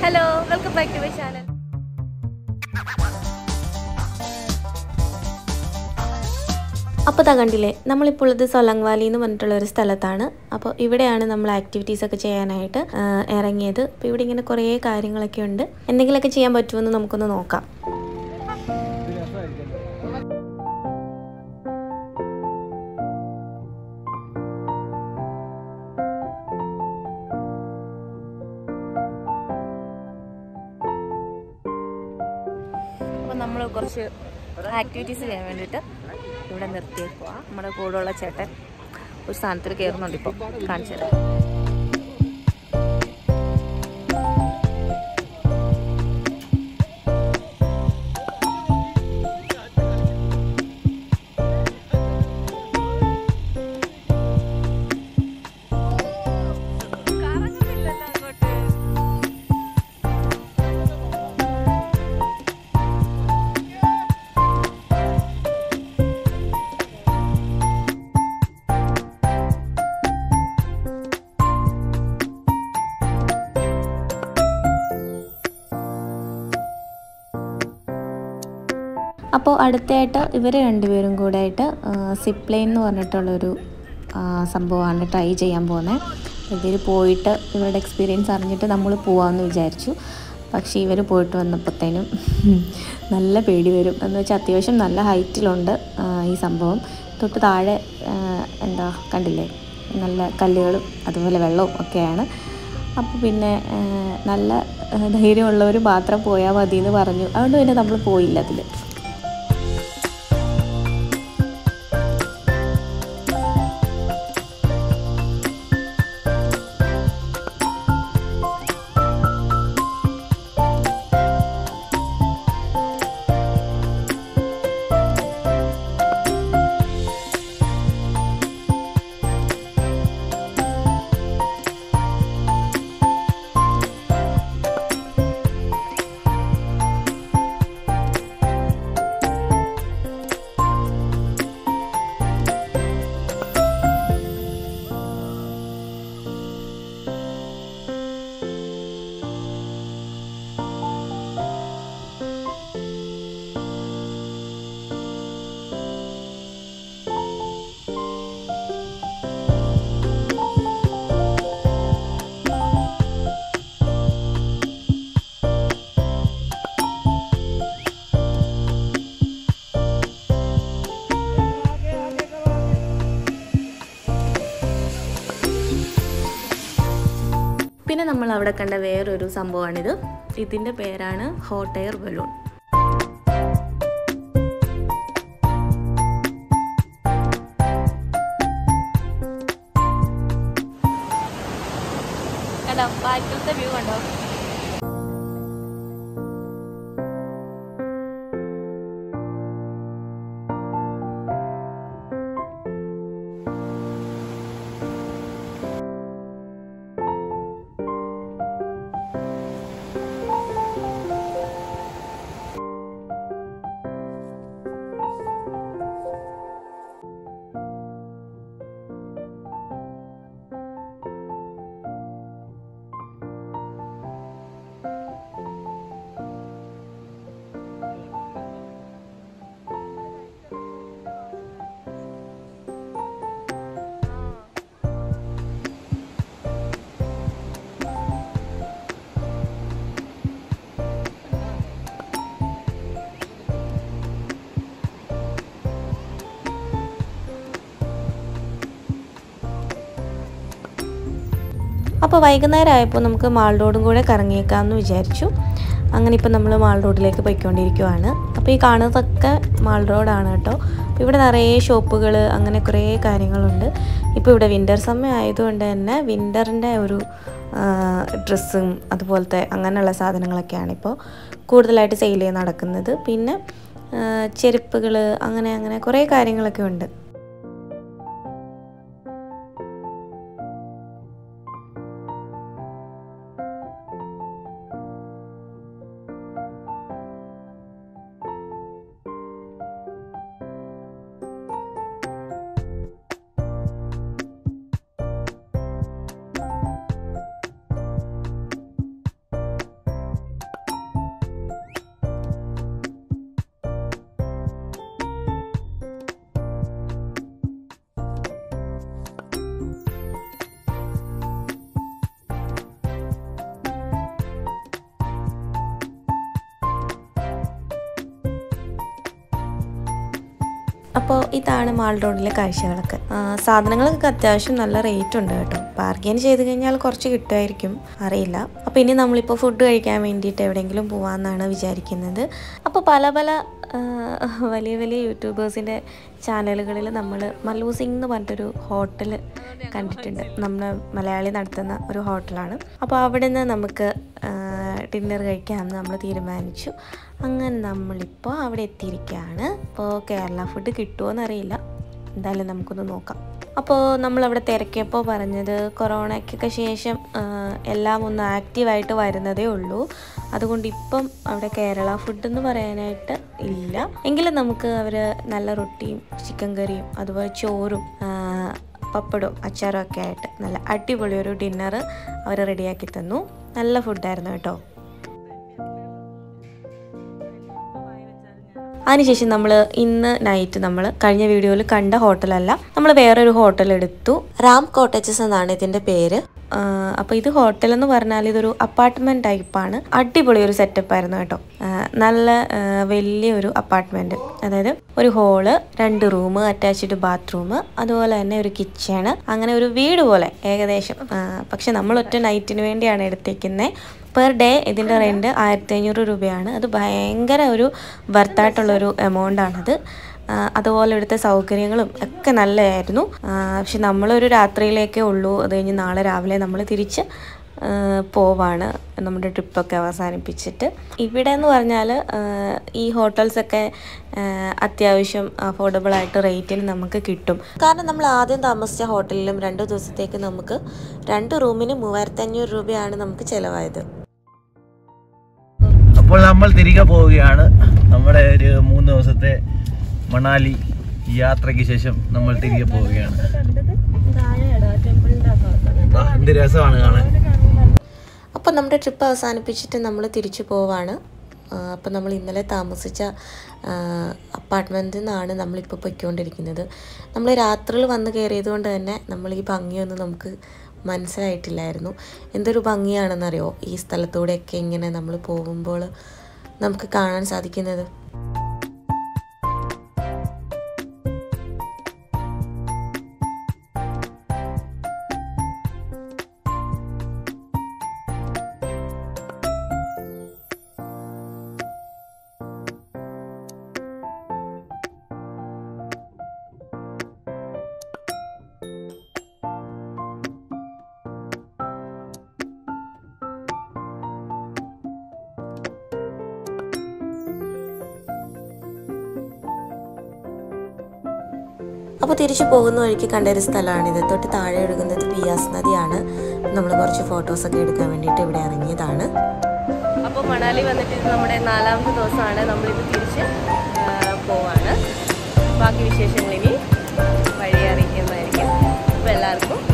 hello welcome back to my channel അപ്പോൾ താ കണ്ടില്ലേ നമ്മളിപ്പോൾ ഉള്ളത് സൊലങ് വാലി എന്ന് പറഞ്ഞിട്ടുള്ള ഒരു സ്ഥലത്താണ് അപ്പോൾ ഇവിടെയാണ് നമ്മൾ ആക്ടിവിറ്റീസ് ഒക്കെ ചെയ്യാനായിട്ട് ആ, ഇറങ്ങിയത് അപ്പോൾ ഇവിടെ ഇങ്ങനെ കുറേ കാര്യങ്ങളൊക്കെ ഉണ്ട് എന്തെങ്കിലുമൊക്കെ ചെയ്യാൻ പറ്റുമെന്ന് നമുക്കൊന്ന് നോക്കാം അപ്പോൾ നമ്മൾ കുറച്ച് ആക്ടിവിറ്റീസ് ചെയ്യാൻ വേണ്ടിയിട്ട് ഇവിടെ നിർത്തിയേക്കുക നമ്മുടെ കൂടെയുള്ള ചേട്ടൻ ഒരു സ്ഥാനത്തിൽ കയറുന്നുണ്ട് ഇപ്പോൾ കാണിച്ചു തരാം അപ്പോൾ അടുത്തായിട്ട് ഇവർ രണ്ടുപേരും കൂടെ ആയിട്ട് സിപ്പ് ലൈൻ എന്ന് പറഞ്ഞിട്ടുള്ളൊരു ആ, സംഭവമാണ് ട്രൈ ചെയ്യാൻ പോകുന്നത് ഇവർ പോയിട്ട് ഇവരുടെ എക്സ്പീരിയൻസ് അറിഞ്ഞിട്ട് നമ്മൾ പോകാമെന്ന് വിചാരിച്ചു പക്ഷേ ഇവർ പോയിട്ട് വന്നപ്പോഴത്തേനും നല്ല പേടി വരും എന്ന് വെച്ചാൽ അത്യാവശ്യം നല്ല ഹൈറ്റിലുണ്ട് ആ, ഈ സംഭവം തൊട്ട് താഴെ ആ, എന്താ കണ്ടില്ലേ നല്ല കല്ലുകളും അതുപോലെ വെള്ളവും ഒക്കെയാണ് അപ്പോൾ പിന്നെ ആ, നല്ല ആ, ധൈര്യമുള്ളവർ മാത്രം പോയാൽ മതി എന്ന് പറഞ്ഞു അതുകൊണ്ട് പിന്നെ നമ്മൾ പോയില്ല അതിൽ പിന്നെ നമ്മൾ അവിടെ കണ്ട വേറൊരു സംഭവമാണിത് ഇതിൻ്റെ പേരാണ് ഹോട്ട് എയർ ബലൂൺ കണ്ടോ ബാക്കിലത്തെ വ്യൂ കണ്ടോ അപ്പോൾ വൈകുന്നേരം ആയപ്പോൾ നമുക്ക് മാൾ റോഡും കൂടെ കറങ്ങിയേക്കാമെന്ന് വിചാരിച്ചു അങ്ങനെ ഇപ്പോൾ നമ്മൾ മാൾ റോഡിലേക്ക് പോയിക്കൊണ്ടിരിക്കുവാണ് അപ്പോൾ ഈ കാണുന്നതൊക്കെ മാൾ റോഡാണ് കേട്ടോ അപ്പോൾ ഇവിടെ നിറയെ ഷോപ്പുകൾ അങ്ങനെ കുറേ കാര്യങ്ങളുണ്ട് ഇപ്പോൾ ഇവിടെ വിൻ്റർ സമയം ആയതുകൊണ്ട് തന്നെ വിൻ്ററിൻ്റെ ഒരു ഡ്രസ്സും അതുപോലത്തെ അങ്ങനെയുള്ള സാധനങ്ങളൊക്കെയാണ് ഇപ്പോൾ കൂടുതലായിട്ട് സെയിൽ ചെയ്ത് നടക്കുന്നത് പിന്നെ ചെരുപ്പുകൾ അങ്ങനെ അങ്ങനെ കുറേ കാര്യങ്ങളൊക്കെ ഉണ്ട് അപ്പോൾ ഇതാണ് മാൾ റോഡിലെ കാഴ്ചകളൊക്കെ ആ, സാധനങ്ങളൊക്കെ അത്യാവശ്യം നല്ല റേറ്റ് ഉണ്ട് കേട്ടോ ബാർഗെയിൻ ചെയ്ത് കഴിഞ്ഞാൽ കുറച്ച് കിട്ടുമായിരിക്കും അറിയില്ല അപ്പോൾ ഇനി നമ്മളിപ്പോൾ ഫുഡ് കഴിക്കാൻ വേണ്ടിയിട്ട് എവിടെയെങ്കിലും പോകാമെന്നാണ് വിചാരിക്കുന്നത് അപ്പോൾ പല പല ആ, വലിയ വലിയ യൂട്യൂബേഴ്സിൻ്റെ ചാനലുകളിൽ നമ്മൾ മല്ലു സിംഗ് എന്ന് പറഞ്ഞിട്ടൊരു ഹോട്ടൽ കണ്ടിട്ടുണ്ട് നമ്മുടെ മലയാളി നടത്തുന്ന ഒരു ഹോട്ടലാണ് അപ്പോൾ അവിടെ നിന്ന് നമുക്ക് ഡിന്നർ കഴിക്കാമെന്ന് നമ്മൾ തീരുമാനിച്ചു അങ്ങനെ നമ്മളിപ്പോൾ അവിടെ എത്തിയിരിക്കുകയാണ് ഇപ്പോൾ കേരള ഫുഡ് കിട്ടുമോ എന്നറിയില്ല എന്തായാലും നമുക്കൊന്ന് നോക്കാം അപ്പോൾ നമ്മളവിടെ തിരക്കിയപ്പോൾ പറഞ്ഞത് കൊറോണയ്ക്കൊക്കെ ശേഷം ആ, എല്ലാം ഒന്ന് ആക്റ്റീവായിട്ട് വരുന്നതേ ഉള്ളൂ അതുകൊണ്ട് ഇപ്പം അവിടെ കേരള ഫുഡ് എന്ന് പറയാനായിട്ട് ഇല്ല എങ്കിലും നമുക്ക് അവർ നല്ല റൊട്ടിയും ചിക്കൻ കറിയും അതുപോലെ ചോറും ആ, പപ്പടവും അച്ചാറും ഒക്കെ ആയിട്ട് നല്ല അടിപൊളി ഒരു ഡിന്നർ അവർ റെഡിയാക്കി തന്നു നല്ല ഫുഡായിരുന്നു കേട്ടോ അതിനുശേഷം നമ്മൾ ഇന്ന് നൈറ്റ് നമ്മൾ കഴിഞ്ഞ വീഡിയോയിൽ കണ്ട ഹോട്ടലല്ല നമ്മൾ വേറൊരു ഹോട്ടൽ എടുത്തു റാം കോട്ടേജസ് എന്നാണ് ഇതിന്റെ പേര് അപ്പോൾ ഇത് ഹോട്ടൽ എന്ന് പറഞ്ഞാൽ ഇതൊരു അപ്പാർട്ട്മെന്റ് ടൈപ്പാണ് അടിപൊളി ഒരു സെറ്റപ്പ് ആയിരുന്നു കേട്ടോ ആ, നല്ല ആ, വലിയൊരു അപ്പാർട്ട്മെന്റ് അതായത് ഒരു ഹോള് രണ്ട് റൂം അറ്റാച്ച്ഡ് ബാത്റൂം അതുപോലെ തന്നെ ഒരു കിച്ചണ് അങ്ങനെ ഒരു വീട് പോലെ ഏകദേശം ആ, പക്ഷെ നമ്മൾ ഒറ്റ നൈറ്റിന് വേണ്ടിയാണ് എടുത്തേക്കുന്നത് പെർ ഡേ ഇതിൻ്റെ റെൻറ്റ് ആയിരത്തി അഞ്ഞൂറ് രൂപയാണ് അത് ഭയങ്കര ഒരു വർത്തായിട്ടുള്ളൊരു എമൗണ്ട് ആണത് ആ, അതുപോലെ ഇവിടുത്തെ സൗകര്യങ്ങളും ഒക്കെ നല്ലതായിരുന്നു ആ, പക്ഷെ നമ്മളൊരു രാത്രിയിലേക്കേ ഉള്ളൂ അത് കഴിഞ്ഞ് നാളെ രാവിലെ നമ്മൾ തിരിച്ച് ആ, പോവാണ് നമ്മുടെ ട്രിപ്പൊക്കെ അവസാനിപ്പിച്ചിട്ട് ഇവിടെ എന്ന് പറഞ്ഞാൽ ഈ ഹോട്ടൽസൊക്കെ ആ, അത്യാവശ്യം അഫോർഡബിൾ ആയിട്ട് റേറ്റിന് നമുക്ക് കിട്ടും കാരണം നമ്മൾ ആദ്യം താമസിച്ച ഹോട്ടലിലും രണ്ട് ദിവസത്തേക്ക് നമുക്ക് രണ്ട് റൂമിന് മൂവായിരത്തി അഞ്ഞൂറ് രൂപയാണ് നമുക്ക് ചിലവായത് അപ്പോൾ നമ്മൾ തിരികെ പോവുകയാണ് നമ്മുടെ ഒരു മൂന്ന് ദിവസത്തെ മണാലി യാത്രയ്ക്ക് ശേഷം നമ്മൾ തിരികെ പോവുകയാണ് ആ, എന്ത് രസമാണ് കാണാൻ അപ്പോൾ നമ്മുടെ ട്രിപ്പ് അവസാനിപ്പിച്ചിട്ട് നമ്മൾ തിരിച്ചു പോവാണ് അപ്പോൾ നമ്മൾ ഇന്നലെ താമസിച്ച അപ്പാർട്ട്മെൻറ്റിൽ നിന്നാണ് നമ്മളിപ്പോൾ പൊയ്ക്കൊണ്ടിരിക്കുന്നത് നമ്മൾ രാത്രിയിൽ വന്ന് കയറിയത് കൊണ്ട് തന്നെ നമ്മൾ ഈ ഭംഗിയൊന്നും നമുക്ക് മനസ്സിലായിട്ടില്ലായിരുന്നു എന്തൊരു ഭംഗിയാണെന്നറിയോ ഈ സ്ഥലത്തൂടെയൊക്കെ ഇങ്ങനെ നമ്മൾ പോകുമ്പോൾ നമുക്ക് കാണാൻ സാധിക്കുന്നത് അപ്പോൾ തിരിച്ചു പോകുന്ന വഴിക്ക് കണ്ട ഒരു സ്ഥലമാണിത് തൊട്ട് താഴെ ഒഴുകുന്നത് ബിയാസ് നദിയാണ് നമ്മൾ കുറച്ച് ഫോട്ടോസൊക്കെ എടുക്കാൻ വേണ്ടിയിട്ട് ഇവിടെ ഇറങ്ങിയതാണ് അപ്പോൾ മണാലി വന്നിട്ട് ഇത് നമ്മുടെ നാലാമത്തെ ദിവസമാണ് നമ്മളിത് തിരിച്ച് ആ, പോവാണ് ബാക്കി വിശേഷങ്ങൾ ഇനി വഴി അറിയിക്കുന്നതായിരിക്കും അപ്പോൾ എല്ലാവർക്കും